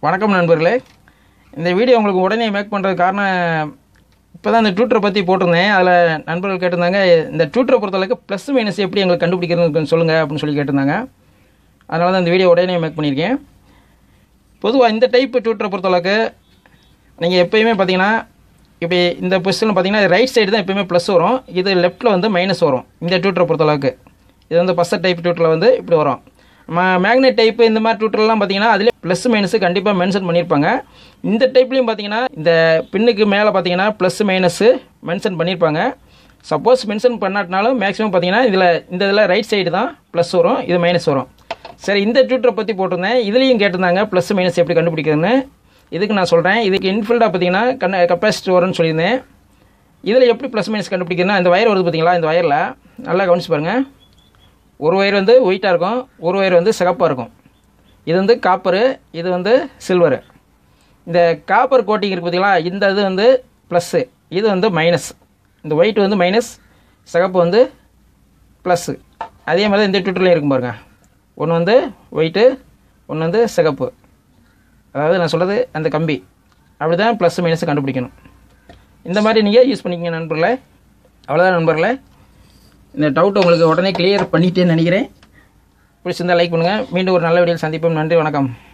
வணக்கம் நண்பர்களே இந்த வீடியோ உங்களுக்கு உடனே மேக் பண்ணுறது காரணம் இப்போ தான் இந்த ட்விட்டரை பற்றி போட்டிருந்தேன் அதில் நண்பர்கள் கேட்டிருந்தாங்க இந்த ட்விட்டரை பொறுத்தளவுக்கு ப்ளஸ் மைனஸ் எப்படி எங்களுக்கு கண்டுபிடிக்கிறதுன்னு சொல்லுங்கள் அப்படின்னு சொல்லி கேட்டிருந்தாங்க அதனால தான் இந்த வீடியோ உடனே மேக் பண்ணியிருக்கேன் பொதுவாக இந்த டைப் ட்விட்டரை பொறுத்தளவுக்கு நீங்கள் எப்பயுமே பார்த்தீங்கன்னா இப்படி இந்த பொசிஷனில் பார்த்தீங்கன்னா ரைட் சைடு தான் எப்பயுமே ப்ளஸ் வரும் இது லெஃப்ட்டில் வந்து மைனஸ் வரும் இந்த ட்விட்டரை பொறுத்தளவுக்கு இது வந்து பஸ்ஸர் டைப் ட்விட்டரில் வந்து இப்படி வரும் மேக்னெட் டைப் இந்த மாதிரி ட்விட்டர்லாம் பார்த்தீங்கன்னா அதில் ப்ளஸ் மைனஸ் கண்டிப்பாக மென்ஷன் பண்ணியிருப்பாங்க இந்த டைப்லேயும் பார்த்தீங்கன்னா இந்த பின்னுக்கு மேலே பார்த்தீங்கன்னா ப்ளஸ் மைனஸு மென்ஷன் பண்ணியிருப்பாங்க சப்போஸ் மென்ஷன் பண்ணாட்டினாலும் மேக்ஸிமம் பார்த்தீங்கன்னா இதில் இந்த இதில் ரைட் சைடு தான் ப்ளஸ் வரும் இது மைனஸ் வரும் சரி இந்த ட்விட்டரை பற்றி போட்டிருந்தேன் இதுலேயும் கேட்டிருந்தாங்க ப்ளஸ் மைனஸ் எப்படி கண்டுபிடிக்கிறதுன்னு இதுக்கு நான் சொல்கிறேன் இதுக்கு இன்ஃபில்டாக பார்த்தீங்கன்னா கண்ண கெப்பாசிட்டி வரும்னு சொல்லியிருந்தேன் இதில் எப்படி ப்ளஸ் மைனஸ் கண்டுபிடிக்கிறதுனா இந்த வயர் வருது பார்த்தீங்களா இந்த வயரில் நல்லா கவனிச்சு பாருங்கள் ஒரு ஒயர் வந்து ஒயிட்டாக இருக்கும் ஒரு ஒயர் வந்து சிகப்பாக இருக்கும் இது வந்து காப்பரு இது வந்து சில்வரு இந்த காப்பர் கோட்டிங் இருக்குது பார்த்தீங்களா இந்த இது வந்து ப்ளஸ்ஸு இது வந்து மைனஸ் இந்த ஒயிட் வந்து மைனஸ் சிகப்பு வந்து ப்ளஸ்ஸு அதே மாதிரி தான் இந்த ட்விட்டர்லேயும் இருக்கும் பாருங்க ஒன்று வந்து ஒயிட்டு ஒன்று வந்து சிகப்பு அதாவது நான் சொல்கிறது அந்த கம்பி அப்படி தான் ப்ளஸ் மைனஸ் கண்டுபிடிக்கணும் இந்த மாதிரி நீங்கள் யூஸ் பண்ணிக்கங்க நண்பர்களே அவ்வளோதான் நண்பர்களே இந்த டவுட் உங்களுக்கு உடனே கிளியர் பண்ணிட்டேன்னு நினைக்கிறேன் பிடிச்சிருந்தா லைக் பண்ணுங்கள் மீண்டும் ஒரு நல்ல வீடியோவில் சந்திப்போம் நன்றி வணக்கம்